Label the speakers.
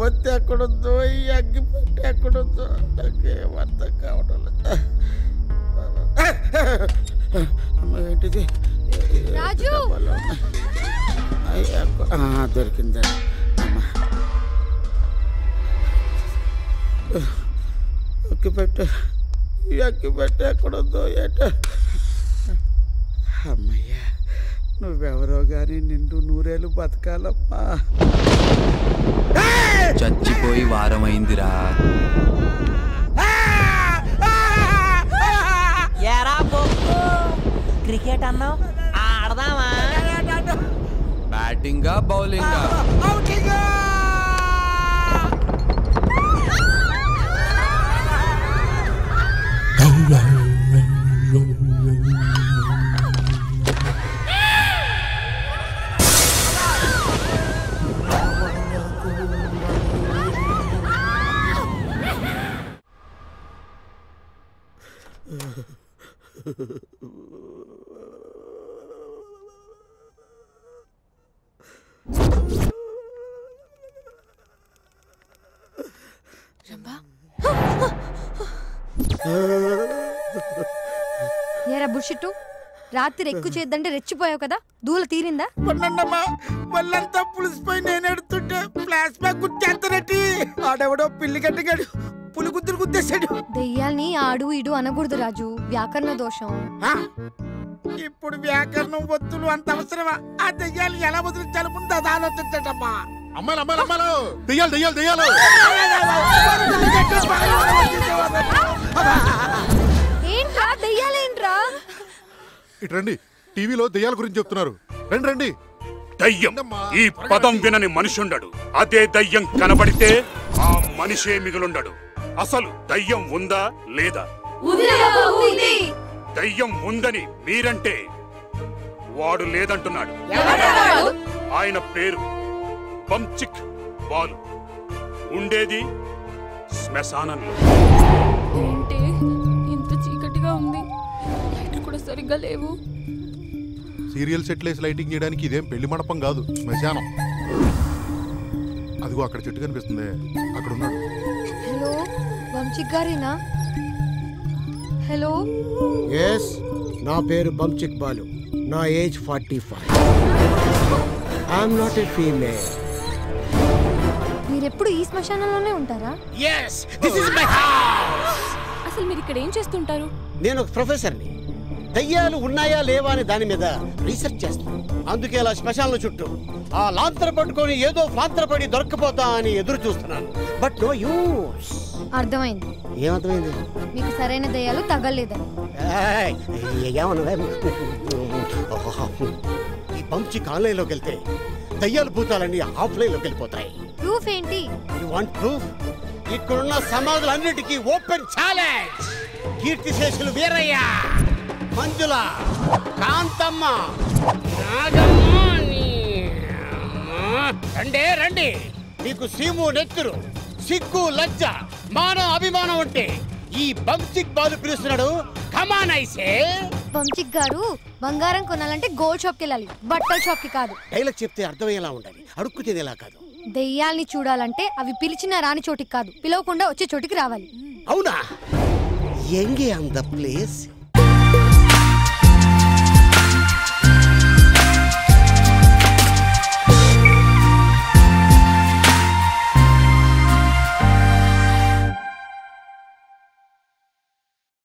Speaker 1: కొవ్వొత్తి ఎక్కడుందో ఈ అగ్గిపెట్టి ఎక్కడుందో నాకేం అర్థం కావడం లేదు అమ్మ, ఏంటిది
Speaker 2: రాజు!
Speaker 1: డబ్బాలో ఉన్నాయి. అయ్య, ఆ, దొరికిందా అమ్మ అగ్గిపెట్టు ఈ అగ్గిపెట్టి ఎక్కడుందో ఏంటో అమ్మయ్యా నువ్వెవరో గాని నిండు నూరేళ్ళు బతకాలమ్మా
Speaker 3: చచ్చిపోయి వారమైందిరా
Speaker 4: ఎరా బొక్కు క్రికెట్ అన్నావు ఆడదామా
Speaker 3: బ్యాటింగా బౌలింగా
Speaker 2: ఏరా బుషిట్టు రాత్రి ఎక్కువ చేద్దంటే రెచ్చిపోయావు కదా దూల తీరిందా
Speaker 1: మొన్నమ్మా వాళ్ళంతా పులిసిపోయి నేను ఎడుతుంటే ఫ్లాష్ బ్యాక్ గుర్తేస్తానట్టి ఆడెవడో పిల్లి గట్టిగాడు పులి గుద్దులు గుద్దేశాడు
Speaker 2: దెయ్యాల్ని ఆడు ఇడు అనకూడదు రాజు వ్యాకరణ దోషం
Speaker 1: ఆ? ఇప్పుడు వ్యాకరణం ఒత్తులు అంత అవసరమా ఆ దెయ్యాలు ఎలా వదిలించాలి ముందు అది ఆలోచించటమ్మా
Speaker 5: అమ్మాయిలు అమ్మాయిలు అమ్మాయిలు దెయ్యాలు దెయ్యాలు దెయ్యాలు
Speaker 2: ఏంట్రా దెయ్యాలేంట్రా
Speaker 5: ఇటు రండి టీవీలో దెయ్యాల గురించి చెప్తున్నారు రండి రండి
Speaker 6: దయ్యం ఈ పదం వినని మనిషుండడు అదే దయ్యం కనబడితే ఆ మనిషే మిగులుండడు అసలు దయ్యం ఉందా లేదా దయ్యం ఉందని మీరంటే వాడు లేదంటున్నాడు ఆయన పేరు పంచిక్ బాలు ఉండేది శ్మశానంలో
Speaker 7: ఏంటి ఇంత చీకటిగా ఉంది లైట్లు కూడా సరిగ్గా లేవు
Speaker 5: సీరియల్ సెట్ లేసి లైటింగ్ చేయడానికి ఇదేం పెళ్లి మండపం కాదు శ్మశానం అదిగో అక్కడ చెట్టు కనిపిస్తుంది అక్కడ ఉన్నాడు
Speaker 2: హలో వంశీ గారేనా హలో
Speaker 8: ఎస్ నా పేరు బంచిక్ బాలు నా age forty five I'm not a female
Speaker 2: మీరెప్పుడు ఈ శ్మశానంలోనే ఉంటారా
Speaker 1: yes this is my house
Speaker 7: అసలు మీరు ఇక్కడ ఏం చేస్తుంటారు
Speaker 8: నేను ఒక ప్రొఫెసర్ని దయ్యాలు ఉన్నాయా లేవా అని దాని మీద రీసెర్చ్ చేస్తాను అందుకే అలా శ్మశానాల చుట్టూ ఆ లాంతర పట్టుకొని ఏదో ఫ్లాంతర పడి దొరకపోతా అని ఎదురు చూస్తున్నాను బట్ నో యూస్
Speaker 2: అర్థమైంది
Speaker 8: ఏమర్థమైంది
Speaker 2: మీకు సరైన దయ్యాలు తగలేదని
Speaker 8: ఏయ్, ఏమన్నదే ఈ పంచి ఆన్లైన్లోకి వెళ్తే దయ్యాలు భూతాలన్నీ ఆఫ్లైన్లోకి వెళ్ళిపోతాయి
Speaker 2: ప్రూఫ్ ఏంటి
Speaker 8: యు వాంట్ ప్రూఫ్ ఇక్కడున్న సమాధులన్నిటికీ ఓపెన్ ఛాలెంజ్ కీర్తిశేషులు వీరయ్య మంజుల కాంతమ్మ నాగమ్మ నీ అమ్మ. రండే రండి మీకు సీము నెత్తురు సిగ్గు లజ్జ మానం అభిమానం ఉంటే ఈ బంచిక్ బాలు పిలుస్తున్నాడు కమాన్ ఐసే
Speaker 2: వంశిక్ గారు బంగారం కొనాలంటే గోల్డ్ షాప్కి వెళ్ళాలి బట్టల షాప్కి కాదు
Speaker 8: డైలాగ్ చెప్తే అర్థమయ్యేలా ఉండాలి అడుక్కు తినేలా కాదు
Speaker 2: దెయ్యాల్ని చూడాలంటే అవి పిలిచిన రాని చోటికి కాదు పిలవకుండా వచ్చే చోటికి రావాలి
Speaker 8: అవునా ఎంగే ఆన్ ద ప్లేస్